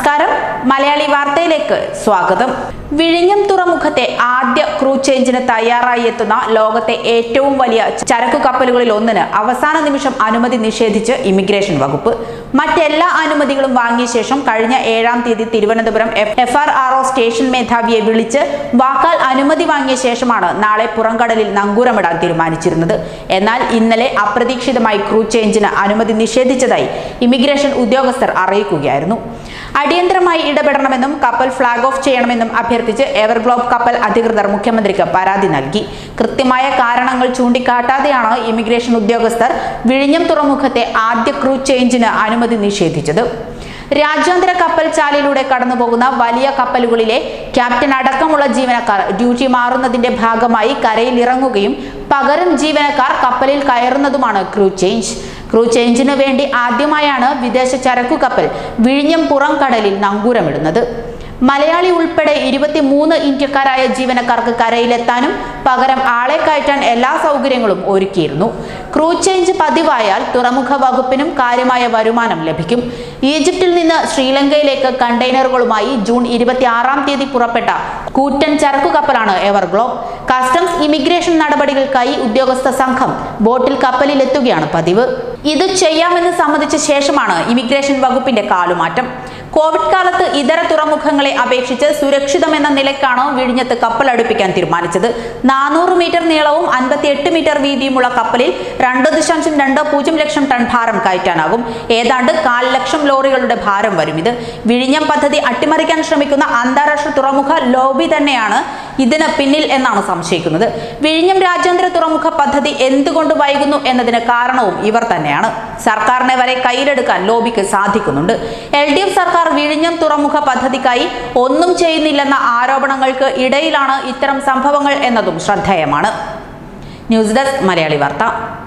നമസ്കാരം മലയാളി വാർത്തയിലേക്ക് സ്വാഗതം വിഴിഞ്ഞം തുറമുഖത്തെ ആദ്യ ക്രൂ ചേഞ്ചിന് തയ്യാറായി എത്തുന്ന ലോകത്തെ ഏറ്റവും വലിയ ചരക്കു കപ്പലുകളിൽ ഒന്നിന് അവസാന നിമിഷം അനുമതി നിഷേധിച്ച് ഇമിഗ്രേഷൻ വകുപ്പ് മറ്റെല്ലാ അനുമതികളും വാങ്ങിയ ശേഷം കഴിഞ്ഞ ഏഴാം തീയതി Thiruvananthapuram F R R O station മേധാവിയെ വിളിച്ച് വാക്കാൽ അനുമതി വാങ്ങിയ ശേഷമാണ് നാളെ പുറംകടലിൽ നങ്കൂരമിടാൻ തീരുമാനിച്ചിരുന്നത് എന്നാൽ ഇന്നലെ അപ്രതീക്ഷിതമായി ക്രൂ ചേഞ്ചിന് അനുമതി നിഷേധിച്ചതായി ഇമിഗ്രേഷൻ ഉദ്യോഗസ്ഥർ അറിയിക്കുകയായിരുന്നു അടിയന്തരമായി ഇടപെടണമെന്നും കപ്പൽ ഫ്ളാഗ് ഓഫ് ചെയ്യണമെന്നും അഭ്യർത്ഥിച്ച് എവർഗ്ലോബ് കപ്പൽ അധികൃതർ മുഖ്യമന്ത്രിക്ക് പരാതി നൽകി കൃത്യമായ കാരണങ്ങൾ ചൂണ്ടിക്കാട്ടാതെയാണ് ഇമിഗ്രേഷൻ ഉദ്യോഗസ്ഥർ വിഴിഞ്ഞം തുറമുഖത്തെ ആദ്യ ക്രൂ ചേഞ്ചിന് അനുമതി നിഷേധിച്ചത് രാജ്യാന്തര കപ്പൽ ചാലിലൂടെ കടന്നുപോകുന്ന വലിയ കപ്പലുകളിലെ ക്യാപ്റ്റൻ അടക്കമുള്ള ജീവനക്കാർ ഡ്യൂട്ടി മാറുന്നതിന്റെ ഭാഗമായി കരയിൽ ഇറങ്ങുകയും പകരം ജീവനക്കാർ കപ്പലിൽ കയറുന്നതുമാണ് ക്രൂ ചേഞ്ച് ക്രൂ ചേഞ്ചിനു വേണ്ടി ആദ്യമായാണ് വിദേശ ചരക്കു കപ്പൽ വിഴിഞ്ഞം പുറം കടലിൽ നങ്കൂരമിടുന്നത് മലയാളി ഉൾപ്പെടെ ഇരുപത്തിമൂന്ന് ഇന്ത്യക്കാരായ ജീവനക്കാർക്ക് കരയിലെത്താനും പകരം ആളെ കയറ്റാൻ എല്ലാ സൗകര്യങ്ങളും ഒരുക്കിയിരുന്നു ക്രൂ ചേഞ്ച് പതിവായാൽ തുറമുഖ വകുപ്പിനും കാര്യമായ വരുമാനം ലഭിക്കും ഈജിപ്തിൽ നിന്ന് ശ്രീലങ്കയിലേക്ക് കണ്ടെയ്നറുകളുമായി ജൂൺ ഇരുപത്തി ആറാം തീയതി പുറപ്പെട്ട കൂറ്റൻ ചരക്കു കപ്പലാണ് എവർഗ്ലോബ് കസ്റ്റംസ് ഇമിഗ്രേഷൻ നടപടികൾക്കായി ഉദ്യോഗസ്ഥ സംഘം ബോട്ടിൽ കപ്പലിൽ എത്തുകയാണ് പതിവ് ഇത് ചെയ്യാമെന്ന് സമ്മതിച്ച ശേഷമാണ് ഇമിഗ്രേഷൻ വകുപ്പിന്റെ കാലുമാറ്റം കോവിഡ് കാലത്ത് ഇതര തുറമുഖങ്ങളെ അപേക്ഷിച്ച് സുരക്ഷിതമെന്ന നിലയ്ക്കാണ് വിഴിഞ്ഞത്ത് കപ്പൽ അടുപ്പിക്കാൻ തീരുമാനിച്ചത് നാനൂറ് മീറ്റർ നീളവും അൻപത്തിയെട്ട് മീറ്റർ വീതിയുമുള്ള കപ്പലിൽ രണ്ട് ദശാംശം രണ്ട് പൂജ്യം ലക്ഷം ടൺ ഭാരം കയറ്റാനാകും ഏതാണ്ട് കാൽ ലക്ഷം ലോറികളുടെ ഭാരം വരും ഇത് വിഴിഞ്ഞം പദ്ധതി അട്ടിമറിക്കാൻ ശ്രമിക്കുന്ന അന്താരാഷ്ട്ര തുറമുഖ ലോബി തന്നെയാണ് ഇതിന് പിന്നിൽ എന്നാണ് സംശയിക്കുന്നത് വിഴിഞ്ഞം രാജ്യാന്തര തുറമുഖ പദ്ധതി എന്തുകൊണ്ട് വൈകുന്നു എന്നതിന് കാരണവും ഇവർ തന്നെയാണ് സർക്കാരിനെ വരെ കയ്യിലെടുക്കാൻ ലോബിക്ക് സാധിക്കുന്നുണ്ട് എൽ ഡി എഫ് സർക്കാർ വിഴിഞ്ഞം തുറമുഖ പദ്ധതിക്കായി ഒന്നും ചെയ്യുന്നില്ലെന്ന ആരോപണങ്ങൾക്ക് ഇടയിലാണ് ഇത്തരം സംഭവങ്ങൾ എന്നതും ശ്രദ്ധേയമാണ് ന്യൂസ് ഡെസ്ക് മലയാളി വാർത്ത